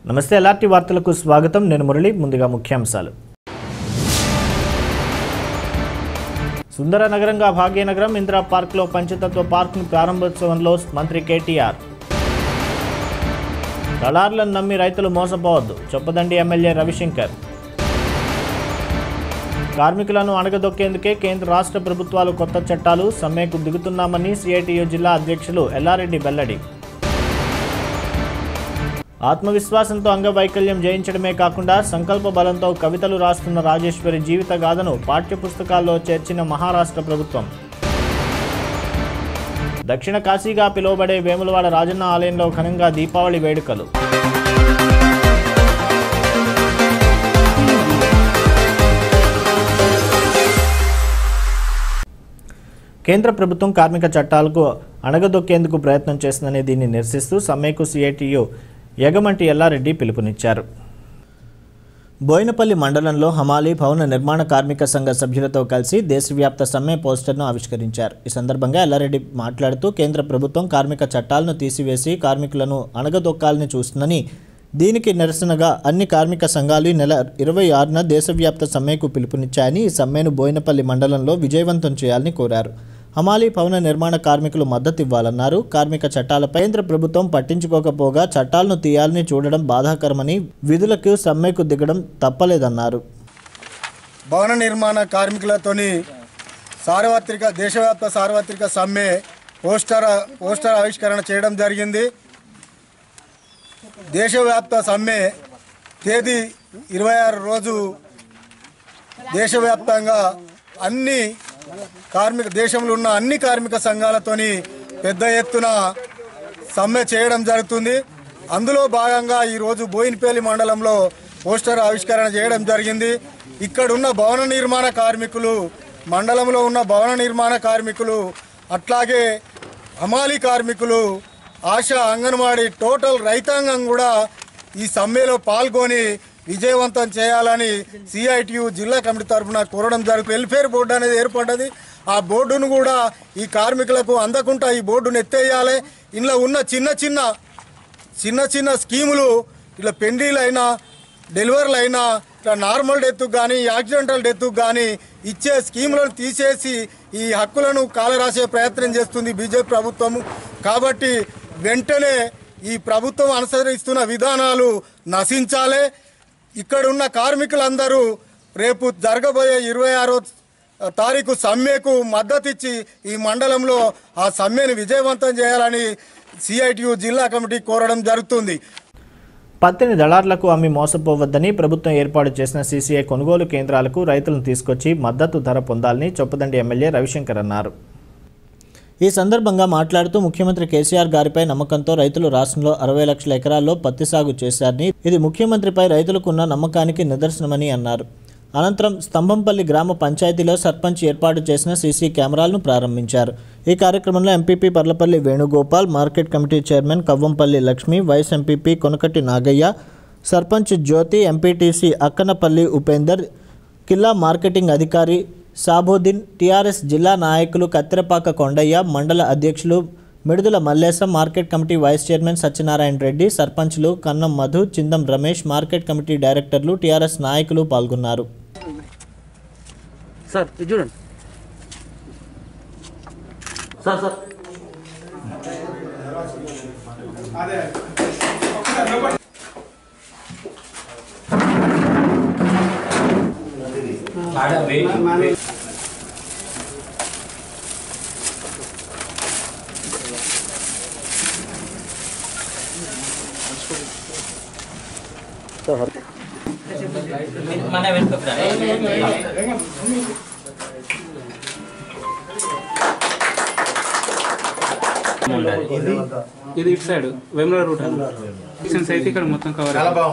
నమస్తే ఎల్ఆర్టీ వార్తలకు స్వాగతం నేను మురళి ముందుగా ముఖ్యాంశాలు సుందర నగరంగా భాగ్యనగరం ఇందిరా పార్క్లో పంచతత్వ పార్క్ ప్రారంభోత్సవంలో మంత్రి కేటీఆర్ దళార్లను నమ్మి రైతులు మోసపోవద్దు చొప్పదండి ఎమ్మెల్యే రవిశంకర్ కార్మికులను అణగదొక్కేందుకే కేంద్ర రాష్ట్ర ప్రభుత్వాలు కొత్త చట్టాలు సమ్మెకు దిగుతున్నామని సిఐటియు జిల్లా అధ్యక్షులు ఎల్లారెడ్డి వెల్లడి ఆత్మవిశ్వాసంతో అంగవైకల్యం జయించడమే కాకుండా సంకల్ప బలంతో కవితలు రాస్తున్న రాజేశ్వరి జీవిత గాథను పాఠ్యపుస్తకాల్లో చేర్చిన మహారాష్ట్ర ప్రభుత్వం దక్షిణ కాశీగా పిలువబడే వేములవాడ రాజన్న ఆలయంలో ఘనంగా దీపావళి వేడుకలు కేంద్ర ప్రభుత్వం కార్మిక చట్టాలకు అణగదొక్కేందుకు ప్రయత్నం చేస్తుందని దీన్ని నిరసిస్తూ సమ్మెకు సిఐటియు యగమంటి ఎల్లారెడ్డి పిలుపునిచ్చారు బోయినపల్లి మండలంలో హమాలీ భవన నిర్మాణ కార్మిక సంఘ సభ్యులతో కలిసి దేశవ్యాప్త సమ్మె పోస్టర్ను ఆవిష్కరించారు ఈ సందర్భంగా ఎల్లారెడ్డి మాట్లాడుతూ కేంద్ర ప్రభుత్వం కార్మిక చట్టాలను తీసివేసి కార్మికులను అణగదొక్కాలని చూస్తుందని దీనికి నిరసనగా అన్ని కార్మిక సంఘాలు ఈ నెల ఇరవై ఆరున దేశవ్యాప్త సమ్మెకు పిలుపునిచ్చాయని ఈ సమ్మెను బోయినపల్లి మండలంలో విజయవంతం చేయాలని కోరారు హమాలీ భవన నిర్మాణ కార్మికులు మద్దతు ఇవ్వాలన్నారు కార్మిక చట్టాలపై కేంద్ర ప్రభుత్వం పట్టించుకోకపోగా చట్టాలను తీయాలని చూడడం బాధాకరమని విధులకు సమ్మెకు దిగడం తప్పలేదన్నారు భవన నిర్మాణ కార్మికులతోని సార్వత్రిక దేశవ్యాప్త సార్వత్రిక సమ్మె పోస్టర్ పోస్టర్ ఆవిష్కరణ చేయడం జరిగింది దేశవ్యాప్త సమ్మె తేదీ ఇరవై ఆరు రోజు దేశవ్యాప్తంగా అన్ని కార్మిక దేశంలో ఉన్న అన్ని కార్మిక సంఘాలతోని పెద్ద ఎత్తున సమ్మె చేయడం జరుగుతుంది అందులో భాగంగా ఈరోజు బోయినపల్లి మండలంలో పోస్టర్ ఆవిష్కరణ చేయడం జరిగింది ఇక్కడున్న భవన నిర్మాణ కార్మికులు మండలంలో ఉన్న భవన నిర్మాణ కార్మికులు అట్లాగే హమాలీ కార్మికులు ఆశ అంగన్వాడీ టోటల్ రైతాంగం కూడా ఈ సమ్మెలో పాల్గొని విజయవంతం చేయాలని సిఐటియు జిల్లా కమిటీ తరఫున కోరడం జరుగుతుంది వెల్ఫేర్ బోర్డు అనేది ఏర్పడ్డది ఆ బోర్డును కూడా ఈ కార్మికులకు అందకుండా ఈ బోర్డును ఎత్తేయాలి ఇందులో ఉన్న చిన్న చిన్న చిన్న చిన్న స్కీములు ఇట్లా పెండ్లీలు అయినా డెలివరీలు అయినా ఇట్లా నార్మల్ డెత్కు కానీ యాక్సిడెంటల్ డెత్కు కానీ ఇచ్చే స్కీములను తీసేసి ఈ హక్కులను కాలరాసే ప్రయత్నం చేస్తుంది బీజేపీ ప్రభుత్వము కాబట్టి వెంటనే ఈ ప్రభుత్వం అనుసరిస్తున్న విధానాలు నశించాలి ఇక్కడ ఉన్న కార్మికులందరూ రేపు జరగబోయే ఇరవై ఆరో తారీఖు సమ్మెకు మద్దతిచ్చి ఈ మండలంలో ఆ సమ్మెను విజయవంతం చేయాలని సిఐటియు జిల్లా కమిటీ కోరడం జరుగుతుంది పత్తిని దళార్లకు అమ్మి మోసపోవద్దని ప్రభుత్వం ఏర్పాటు చేసిన సీసీఐ కొనుగోలు కేంద్రాలకు రైతులను తీసుకొచ్చి మద్దతు ధర పొందాలని చొప్పదండి ఎమ్మెల్యే రవిశంకర్ అన్నారు ఈ సందర్భంగా మాట్లాడుతూ ముఖ్యమంత్రి కేసీఆర్ గారిపై నమ్మకంతో రైతులు రాష్ట్రంలో అరవై లక్షల ఎకరాల్లో పత్తి సాగు చేశారని ఇది ముఖ్యమంత్రిపై రైతులకున్న నమ్మకానికి నిదర్శనమని అన్నారు అనంతరం స్తంభంపల్లి గ్రామ పంచాయతీలో సర్పంచ్ ఏర్పాటు చేసిన సీసీ కెమెరాలను ప్రారంభించారు ఈ కార్యక్రమంలో MPP Parlapalli Venugopal market committee chairman Kavvampalli Lakshmi vice MPP Konakati Nagaiah sarpanch Jyothi MPTC Akkanapalli Upender కిల్లా మార్కెటింగ్ అధికారి సాబుద్దీన్ టీఆర్ఎస్ జిల్లా నాయకులు కత్తెరపాక కొండయ్య మండల అధ్యక్షులు Midudala Mallesham market committee vice chairman Satyanarayana Reddy సర్పంచ్లు కన్నం మధు చిందం రమేష్ మార్కెట్ కమిటీ డైరెక్టర్లు టీఆర్ఎస్ నాయకులు పాల్గొన్నారు సార్ ఇది చూడండి సార్ సార్ మన వెనుక ఇది ఇటు సైడ్ వేముల రూట్ డిస్టెన్స్ అయితే ఇక్కడ మొత్తం కవర్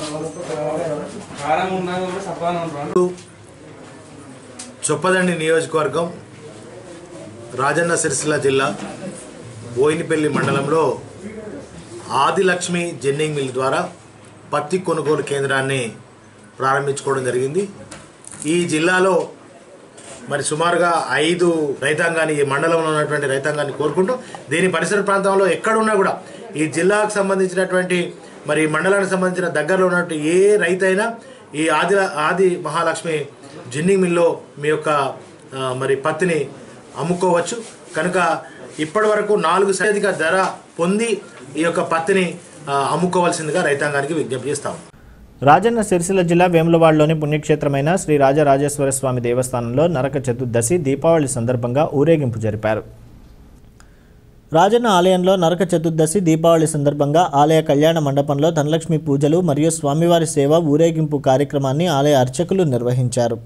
కారం ఉన్నా కూడా సపాన ఉంటారు చొప్పదండి నియోజకవర్గం రాజన్న సిరిసిల్ల జిల్లా బోయినపల్లి మండలంలో ఆదిలక్ష్మి జెన్నింగ్ మిల్ ద్వారా పత్తి కొనుగోలు కేంద్రాన్ని ప్రారంభించుకోవడం జరిగింది ఈ జిల్లాలో మరి సుమారుగా ఐదు రైతాంగాన్ని ఈ మండలంలో ఉన్నటువంటి రైతాంగాన్ని కోరుకుంటూ దీని పరిసర ప్రాంతంలో ఎక్కడున్నా కూడా ఈ జిల్లాకు సంబంధించినటువంటి మరి ఈ మండలానికి సంబంధించిన దగ్గరలో ఉన్నట్టు ఏ రైతైనా ఈ ఆది ఆది మహాలక్ష్మి జిన్నింగ్ మిల్లో మీ యొక్క ఆ, మరి పత్తిని అమ్ముకోవచ్చు కనుక ఇప్పటి వరకు నాలుగు సైదిక ధర పొంది ఈ యొక్క పత్తిని ఆ, అమ్ముకోవాల్సిందిగా రైతాంగానికి విజ్ఞప్తి చేస్తాము రాజన్న సిరిసిల్ల జిల్లా వేములవాడలోని పుణ్యక్షేత్రమైన శ్రీ రాజరాజేశ్వర స్వామి దేవస్థానంలో నరక చతుర్దశి దీపావళి సందర్భంగా ఊరేగింపు జరిపారు రాజన్న ఆలయంలో నరక చతుర్దశి దీపావళి సందర్భంగా ఆలయ కళ్యాణ మండపంలో ధనలక్ష్మి పూజలు మరియు స్వామివారి సేవ ఊరేగింపు కార్యక్రమాన్ని ఆలయ అర్చకులు నిర్వహించారు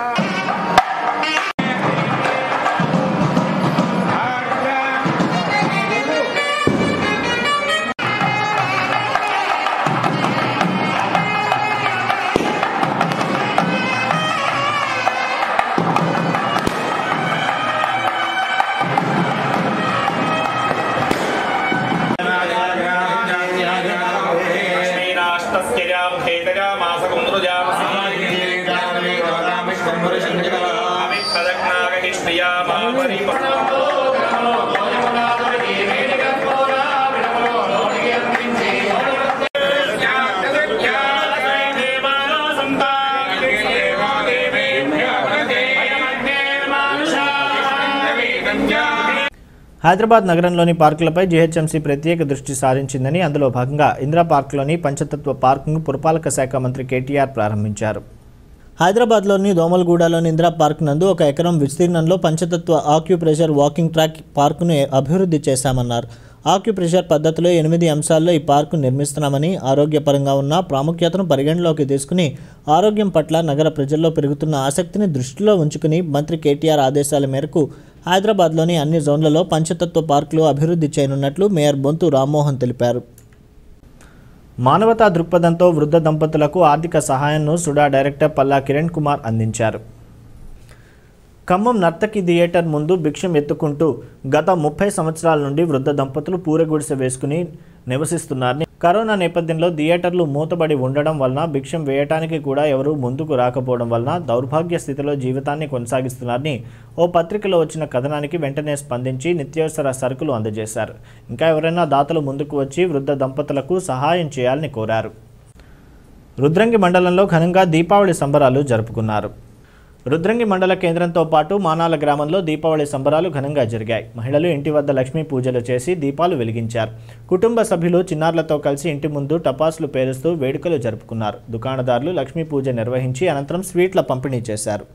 హైదరాబాద్ నగరంలోని పార్కులపై జీహెచ్ఎంసీ ప్రత్యేక దృష్టి సారించిందని అందులో భాగంగా ఇందిరా పార్కులోని పంచతత్వ పార్కును పురపాలక శాఖ మంత్రి కేటీఆర్ ప్రారంభించారు హైదరాబాద్లోని దోమలగూడలోని ఇందిరా పార్క్ నందు ఒక ఎకరం విస్తీర్ణంలో పంచతత్వ ఆక్యుప్రెషర్ వాకింగ్ ట్రాక్ పార్కును అభివృద్ధి చేశామన్నారు ఆక్యుప్రెషర్ పద్ధతిలో ఎనిమిది అంశాల్లో ఈ పార్కు నిర్మిస్తున్నామని ఆరోగ్యపరంగా ఉన్న ప్రాముఖ్యతను పరిగణలోకి తీసుకుని ఆరోగ్యం పట్ల నగర ప్రజల్లో పెరుగుతున్న ఆసక్తిని దృష్టిలో ఉంచుకుని మంత్రి కేటీఆర్ ఆదేశాల మేరకు హైదరాబాద్లోని అన్ని జోన్లలో పంచతత్వ పార్కులు అభివృద్ధి చేయనున్నట్లు మేయర్ బొంతు రామ్మోహన్ తెలిపారు మానవతా దృక్పథంతో వృద్ధ దంపతులకు ఆర్థిక సహాయాన్ని సుడా డైరెక్టర్ పల్లా కిరణ్ కుమార్ అందించారు ఖమ్మం నర్తకి థియేటర్ ముందు భిక్షం ఎత్తుకుంటూ గత ముప్పై సంవత్సరాల నుండి వృద్ధ దంపతులు పూరగుడిసె వేసుకుని నివసిస్తున్నారని కరోనా నేపథ్యంలో థియేటర్లు మూతబడి ఉండడం వలన భిక్షం వేయటానికి కూడా ఎవరూ ముందుకు రాకపోవడం వలన దౌర్భాగ్య స్థితిలో జీవితాన్ని కొనసాగిస్తున్నారని ఓ పత్రికలో వచ్చిన కథనానికి వెంటనే స్పందించి నిత్యావసర సరుకులు అందజేశారు ఇంకా ఎవరైనా దాతలు ముందుకు వచ్చి వృద్ధ దంపతులకు సహాయం చేయాలని కోరారు రుద్రంగి మండలంలో ఘనంగా దీపావళి సంబరాలు జరుపుకున్నారు రుద్రంగి మండల కేంద్రంతో పాటు మానాల గ్రామంలో దీపావళి సంబరాలు ఘనంగా జరిగాయి మహిళలు ఇంటి వద్ద లక్ష్మీ పూజలు చేసి దీపాలు వెలిగించారు కుటుంబ సభ్యులు చిన్నారులతో కలిసి ఇంటి ముందు టపాసులు పేరుస్తూ వేడుకలు జరుపుకున్నారు దుకాణదారులు లక్ష్మీ పూజ నిర్వహించి అనంతరం స్వీట్ల పంపిణీ చేశారు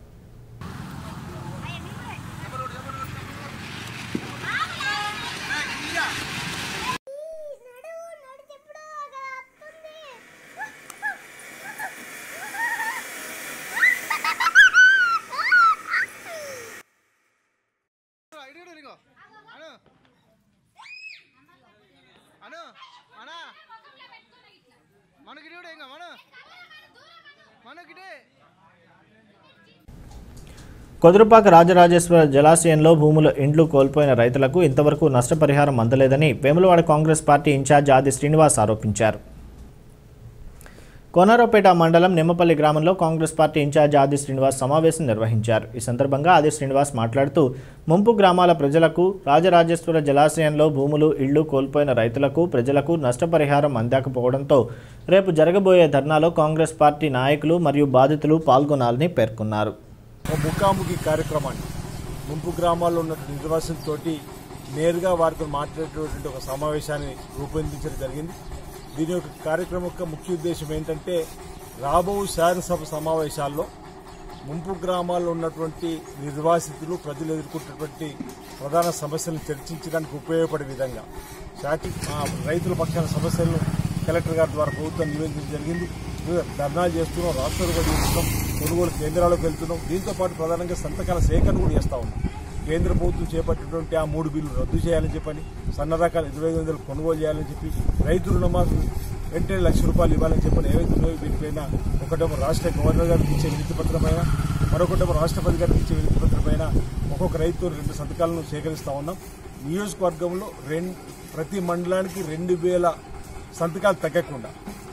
కొదురుపాక రాజరాజేశ్వర జలాశయంలో భూములు ఇండ్లు కోల్పోయిన రైతులకు ఇంతవరకు నష్టపరిహారం అందలేదని Vemulawada Congress party incharge Adi Srinivas ఆరోపించారు కోనరావుపేట మండలం నిమ్మపల్లి గ్రామంలో కాంగ్రెస్ పార్టీ ఇన్ఛార్జ్ ఆది శ్రీనివాస్ సమావేశం నిర్వహించారు ఈ సందర్భంగా ఆది శ్రీనివాస్ మాట్లాడుతూ ముంపు గ్రామాల ప్రజలకు రాజరాజేశ్వర జలాశయంలో భూములు ఇళ్లు కోల్పోయిన రైతులకు ప్రజలకు నష్టపరిహారం అందకపోవడంతో రేపు జరగబోయే ధర్నాలో కాంగ్రెస్ పార్టీ నాయకులు మరియు బాధితులు పాల్గొనాలని పేర్కొన్నారు ఒక ముఖాముఖి కార్యక్రమాన్ని ముంపు గ్రామాల్లో ఉన్న నిర్వాసంతో నేరుగా వారితో మాట్లాడేటటువంటి ఒక సమావేశాన్ని రూపొందించడం జరిగింది దీని యొక్క కార్యక్రమం యొక్క ముఖ్య ఉద్దేశం ఏంటంటే రాబో శాసనసభ సమావేశాల్లో ముంపు గ్రామాల్లో ఉన్నటువంటి నిర్వాసితులు ప్రజలు ఎదుర్కొంటున్నటువంటి ప్రధాన సమస్యలను చర్చించడానికి ఉపయోగపడే విధంగా శాఖ ఆ, రైతుల పక్షాన సమస్యలను కలెక్టర్ గారి ద్వారా ప్రభుత్వం నివేదించడం జరిగింది మేము ధర్నాలు చేస్తున్నాం రాష్ట్రాలు కూడా చేస్తున్నాం కొనుగోలు కేంద్రాలకు వెళ్తున్నాం దీంతో పాటు ప్రధానంగా సంతకాల సేకరణ కూడా చేస్తా ఉన్నాం కేంద్ర ప్రభుత్వం చేపట్టినటువంటి ఆ మూడు బిల్లు రద్దు చేయాలని చెప్పని సన్న రకాల ఇరవై ఐదు వందలు కొనుగోలు చేయాలని చెప్పి రైతు రుణమాఫీ వెంటనే లక్ష రూపాయలు ఇవ్వాలని చెప్పని ఏవైతే ఉన్నాయో వీటిపైన ఒకటేమో రాష్ట్ర గవర్నర్ గారికి ఇచ్చే వినతి పత్రమైన మరొకటేమో రాష్ట్రపతి గారికి ఇచ్చే వినతి పత్రమైన ఒక్కొక్క రైతు రెండు సంతకాలను సేకరిస్తా ఉన్నాం నియోజకవర్గంలో రెండు ప్రతి మండలానికి రెండు వేల సంతకాలు తగ్గకుండా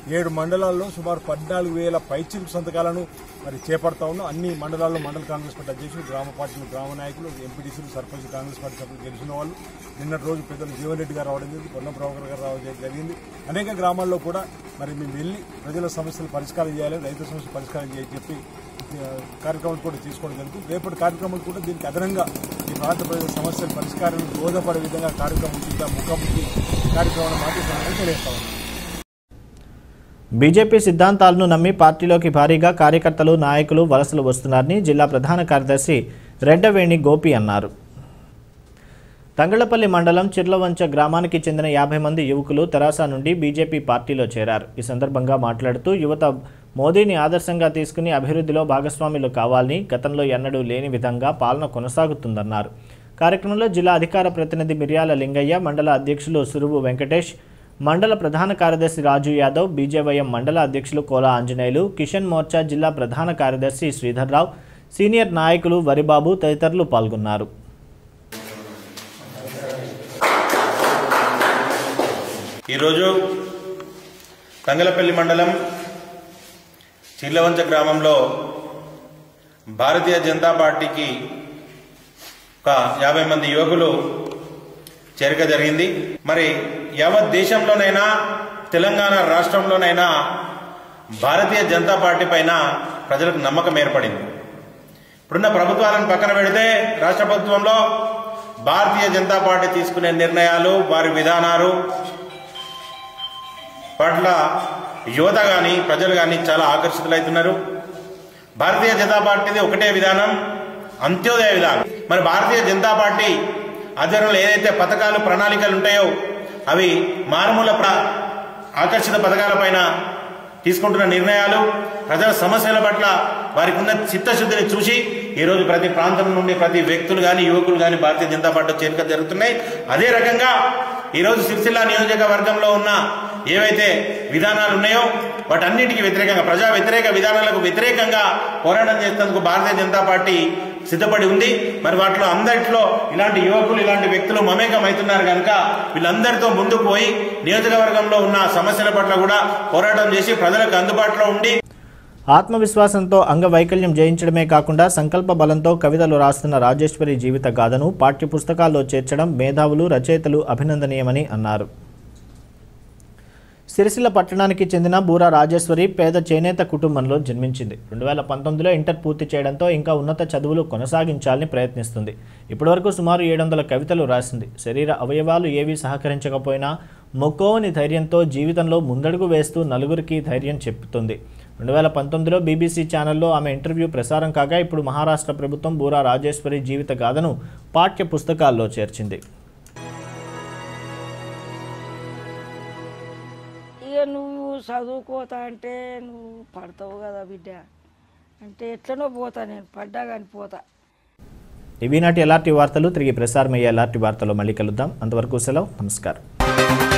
ఏడు మండలాల్లో సుమారు పద్నాలుగు వేల పైచిలుకు సంతకాలను మరి చేపడతా ఉన్నాం అన్ని మండలాల్లో మండల కాంగ్రెస్ పార్టీ అధ్యక్షులు గ్రామ పార్టీలు గ్రామ నాయకులు ఎంపీటీసీలు సర్పంచ్ కాంగ్రెస్ పార్టీ సభ్యులు గెలిచిన వాళ్ళు నిన్నటి రోజు పెద్దలు జీవన్ రెడ్డి గారు రావడం జరిగింది పొన్నం ప్రభాకర్ గారు రావడం జరిగింది అనేక గ్రామాల్లో కూడా మరి మేము వెళ్ళి ప్రజల సమస్యలు పరిష్కారం చేయాలి రైతు సమస్యలు పరిష్కారం చేయాలని చెప్పి ఆ, కార్యక్రమాలు కూడా తీసుకోవడం జరుగుతుంది రేపటి కార్యక్రమాలు కూడా దీనికి అదనంగా ఈ ప్రాంత ప్రజల సమస్యల పరిష్కారం దోహదపడే విధంగా కార్యక్రమం ఉంటుందా ముఖాముఖి కార్యక్రమాన్ని మాట్లాడుతున్నామని తెలియస్తా ఉన్నాం బీజేపీ సిద్ధాంతాలను నమ్మి పార్టీలోకి భారీగా కార్యకర్తలు నాయకులు వలసలు వస్తున్నారని జిల్లా ప్రధాన కార్యదర్శి రెడ్డవేణి గోపి అన్నారు తంగళ్లపల్లి మండలం చిర్లవంచ గ్రామానికి చెందిన యాభై మంది యువకులు తెరాస నుండి బీజేపీ పార్టీలో చేరారు ఈ సందర్భంగా మాట్లాడుతూ యువత మోదీని ఆదర్శంగా తీసుకుని అభివృద్ధిలో భాగస్వాములు కావాలని గతంలో ఎన్నడూ లేని విధంగా పాలన కొనసాగుతుందన్నారు కార్యక్రమంలో జిల్లా అధికార ప్రతినిధి మిర్యాల లింగయ్య మండల అధ్యక్షులు సురువు వెంకటేష్ మండల ప్రధాన కార్యదర్శి రాజు యాదవ్ బీజేవైఎం మండల అధ్యక్షులు కోలా ఆంజనేయులు కిషన్ మోర్చా జిల్లా ప్రధాన కార్యదర్శి శ్రీధర్రావు సీనియర్ నాయకులు వరిబాబు తదితరులు పాల్గొన్నారు ఈరోజు తంగలపల్లి మండలం చిల్లవంచ గ్రామంలో భారతీయ జనతా పార్టీకి ఒక యాభై మంది యువకులు చేరిక జరిగింది మరి యావత్ దేశంలోనైనా తెలంగాణ రాష్ట్రంలోనైనా భారతీయ జనతా పార్టీ పైన ప్రజలకు నమ్మకం ఏర్పడింది ఇప్పుడున్న ప్రభుత్వాలను పక్కన పెడితే రాష్ట్ర ప్రభుత్వంలో భారతీయ జనతా పార్టీ తీసుకునే నిర్ణయాలు వారి విధానాలు పట్ల యువత కానీ ప్రజలు కానీ చాలా ఆకర్షితులవుతున్నారు భారతీయ జనతా పార్టీది ఒకటే విధానం అంత్యోదయ విధానం మరి భారతీయ జనతా పార్టీ ఆధ్వర్యంలో ఏదైతే పథకాలు ప్రణాళికలు ఉంటాయో అవి మారుమూల ప్ర ఆకర్షిత పథకాలపైన తీసుకుంటున్న నిర్ణయాలు ప్రజల సమస్యల పట్ల వారికి ఉన్న చిత్తశుద్ధిని చూసి ఈరోజు ప్రతి ప్రాంతం నుండి ప్రతి వ్యక్తులు కానీ యువకులు కానీ భారతీయ జనతా పార్టీ చేరిక జరుగుతున్నాయి అదే రకంగా ఈరోజు సిరిసిల్ల నియోజకవర్గంలో ఉన్న ఏవైతే విధానాలు ఉన్నాయో వాటన్నిటికీ వ్యతిరేకంగా ప్రజా వ్యతిరేక విధానాలకు వ్యతిరేకంగా పోరాటం చేసేందుకు భారతీయ జనతా పార్టీ సిద్ధపడి ఉంది మరి వాటిలో అందరిలో ఇలాంటి యువకులు ఇలాంటి వ్యక్తులు మమేకం అవుతున్నారు కనుక వీళ్ళందరితో ముందుకు పోయి నియోజకవర్గంలో ఉన్న సమస్యల పట్ల కూడా పోరాటం చేసి ప్రజలకు అందుబాటులో ఉండి ఆత్మవిశ్వాసంతో అంగవైకల్యం జయించడమే కాకుండా సంకల్ప బలంతో కవితలు రాస్తున్న రాజేశ్వరి జీవిత గాథను పాఠ్యపుస్తకాల్లో చేర్చడం మేధావులు రచయితలు అభినందనీయమని అన్నారు సిరిసిల్ల పట్టణానికి చెందిన బూరా రాజేశ్వరి పేద చేనేత కుటుంబంలో జన్మించింది రెండు వేల పంతొమ్మిదిలో ఇంటర్ పూర్తి చేయడంతో ఇంకా ఉన్నత చదువులు కొనసాగించాలని ప్రయత్నిస్తుంది ఇప్పటివరకు సుమారు ఏడు వందల కవితలు రాసింది శరీర అవయవాలు ఏవీ సహకరించకపోయినా మొక్కోవని ధైర్యంతో జీవితంలో ముందడుగు వేస్తూ నలుగురికి ధైర్యం చెప్తుంది రెండు వేల పంతొమ్మిదిలో బీబీసీ ఛానల్లో ఆమె ఇంటర్వ్యూ ప్రసారం కాగా ఇప్పుడు మహారాష్ట్ర ప్రభుత్వం బూరా రాజేశ్వరి జీవిత గాథను పాఠ్య పుస్తకాల్లో చేర్చింది ఇక నువ్వు చదువుకోతా అంటే నువ్వు పడతావు కదా బిడ్డ అంటే ఎట్లనో పోతా నేను పడ్డా కానీ పోతా ఇవి నాటి ఎలాంటి వార్తలు తిరిగి ప్రసారమయ్యే ఎలాంటి వార్తలు మళ్ళీ కలుద్దాం అంతవరకు సెలవు నమస్కారం